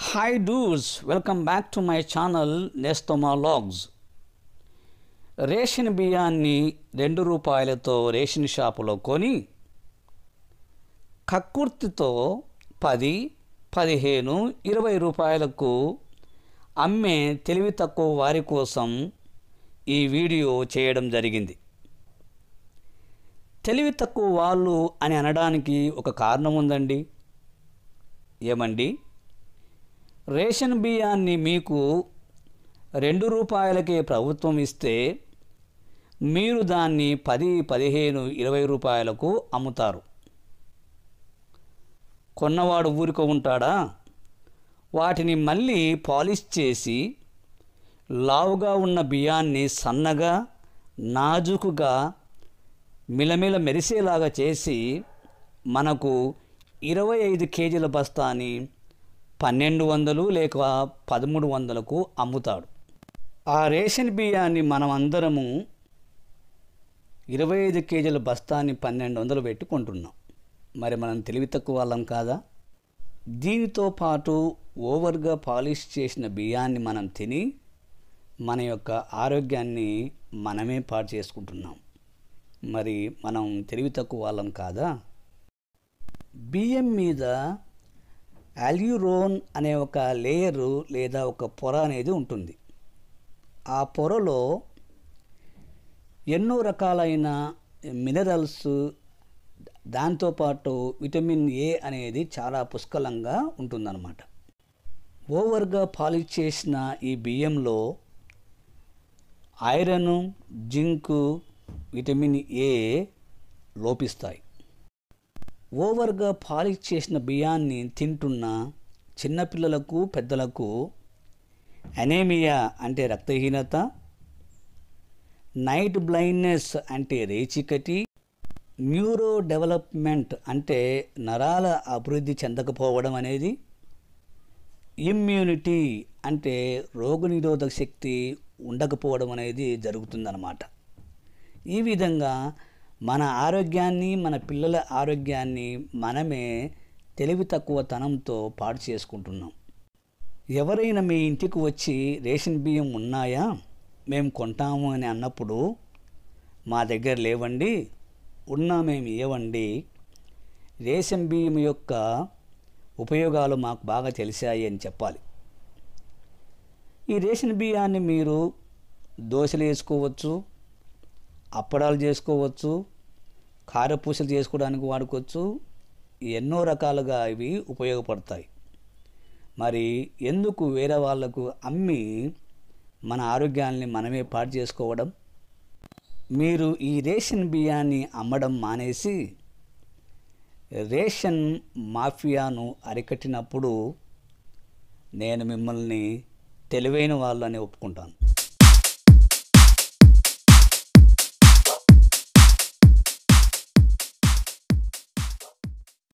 hi డూస్ welcome back to my channel నేస్తోమా లాగ్స్ రేషన్ బియ్యాన్ని రెండు రూపాయలతో రేషన్ షాపులో కొని కక్కుర్తితో పది పదిహేను ఇరవై రూపాయలకు అమ్మే తెలివి తక్కువ వారి కోసం ఈ వీడియో చేయడం జరిగింది తెలివి తక్కువ వాళ్ళు అని అనడానికి ఒక కారణం ఉందండి ఏమండి రేషన్ బియ్యాన్ని మీకు రెండు రూపాయలకే ప్రభుత్వం ఇస్తే మీరు దాన్ని పది పదిహేను ఇరవై రూపాయలకు అమ్ముతారు కొన్నవాడు ఊరిక ఉంటాడా వాటిని మళ్ళీ పాలిష్ చేసి లావుగా ఉన్న బియ్యాన్ని సన్నగా నాజుకుగా మిలమిల మెరిసేలాగా చేసి మనకు ఇరవై ఐదు కేజీల బస్తాని పన్నెండు వందలు లేక పదమూడు వందలకు అమ్ముతాడు ఆ రేషన్ బియ్యాన్ని మనం అందరము ఇరవై ఐదు కేజీల బస్తాని పన్నెండు వందలు పెట్టి కొంటున్నాం మరి మనం తెలివి తక్కువ వాళ్ళం కాదా దీనితో పాటు ఓవర్గా పాలిష్ చేసిన బియ్యాన్ని మనం తిని మన యొక్క ఆరోగ్యాన్ని మనమే పాడు చేసుకుంటున్నాం మరి మనం తెలివి తక్కువ వాళ్ళం కాదా బియ్యం మీద అల్యూరోన్ అనే ఒక లేయరు లేదా ఒక పొర అనేది ఉంటుంది ఆ పొరలో ఎన్నో రకాలైన మినరల్స్ దాంతోపాటు విటమిన్ ఏ అనేది చాలా పుష్కలంగా ఉంటుందన్నమాట ఓవర్గా పాలిష్ చేసిన ఈ బియ్యంలో ఐరన్ జింకు విటమిన్ ఏ లోపిస్తాయి ఓవర్గా పాలిష్ చేసిన బియ్యాన్ని తింటున్న చిన్నపిల్లలకు పెద్దలకు అనేమియా అంటే రక్తహీనత నైట్ బ్లైండ్నెస్ అంటే రేచికటి న్యూరో డెవలప్మెంట్ అంటే నరాల అభివృద్ధి చెందకపోవడం అనేది ఇమ్యూనిటీ అంటే రోగనిరోధక శక్తి ఉండకపోవడం అనేది జరుగుతుందన్నమాట ఈ విధంగా మన ఆరోగ్యాన్ని మన పిల్లల ఆరోగ్యాన్ని మనమే తెలివి తక్కువ తనంతో పాడు చేసుకుంటున్నాం ఎవరైనా మీ ఇంటికి వచ్చి రేషన్ బియ్యం ఉన్నాయా మేము కొంటాము అని అన్నప్పుడు మా దగ్గర లేవండి ఉన్నా మేము ఇవ్వండి రేషన్ బియ్యం యొక్క ఉపయోగాలు మాకు బాగా తెలిసాయి అని చెప్పాలి ఈ రేషన్ బియ్యాన్ని మీరు దోశలు వేసుకోవచ్చు అప్పడాలు చేసుకోవచ్చు కారపూసలు చేసుకోవడానికి వాడుకోవచ్చు ఎన్నో రకాలుగా ఇవి ఉపయోగపడతాయి మరి ఎందుకు వేరే వాళ్లకు అమ్మి మన ఆరోగ్యాన్ని మనమే పాడు చేసుకోవడం మీరు ఈ రేషన్ బియ్యాన్ని అమ్మడం మానేసి రేషన్ మాఫియాను అరికట్టినప్పుడు నేను మిమ్మల్ని తెలివైన వాళ్ళని ఒప్పుకుంటాను